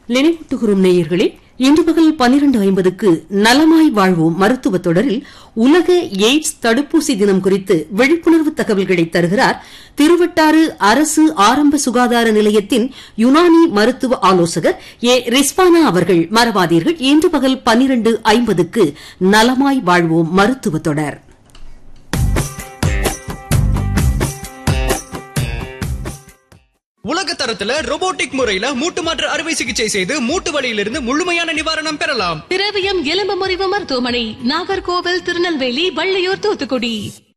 நினைவூட்டுகிறோம் நேயர்களே இன்று பகல் பனிரெண்டு ஐம்பதுக்கு நலமாய் வாழ்வோம் மருத்துவ தொடரில் உலக எய்ட்ஸ் தடுப்பூசி தினம் குறித்து விழிப்புணர்வு தகவல்களை தருகிறார் திருவட்டாறு அரசு ஆரம்ப சுகாதார நிலையத்தின் யுனானி மருத்துவ ஆலோசகர் ஏ ரிஸ்வானா அவர்கள் மறவாதீர்கள் இன்று பகல் பனிரெண்டு ஐம்பதுக்கு நலமாய் வாழ்வோம் மருத்துவ தொடர் உலக தரத்துல robotic முறையில மூட்டு மாற்று அறுவை சிகிச்சை செய்து மூட்டு வலியிலிருந்து முழுமையான நிவாரணம் பெறலாம் திரவியம் எலும்பு முறிவு மருத்துவமனை நாகர்கோவில் திருநெல்வேலி வள்ளியூர் தூத்துக்குடி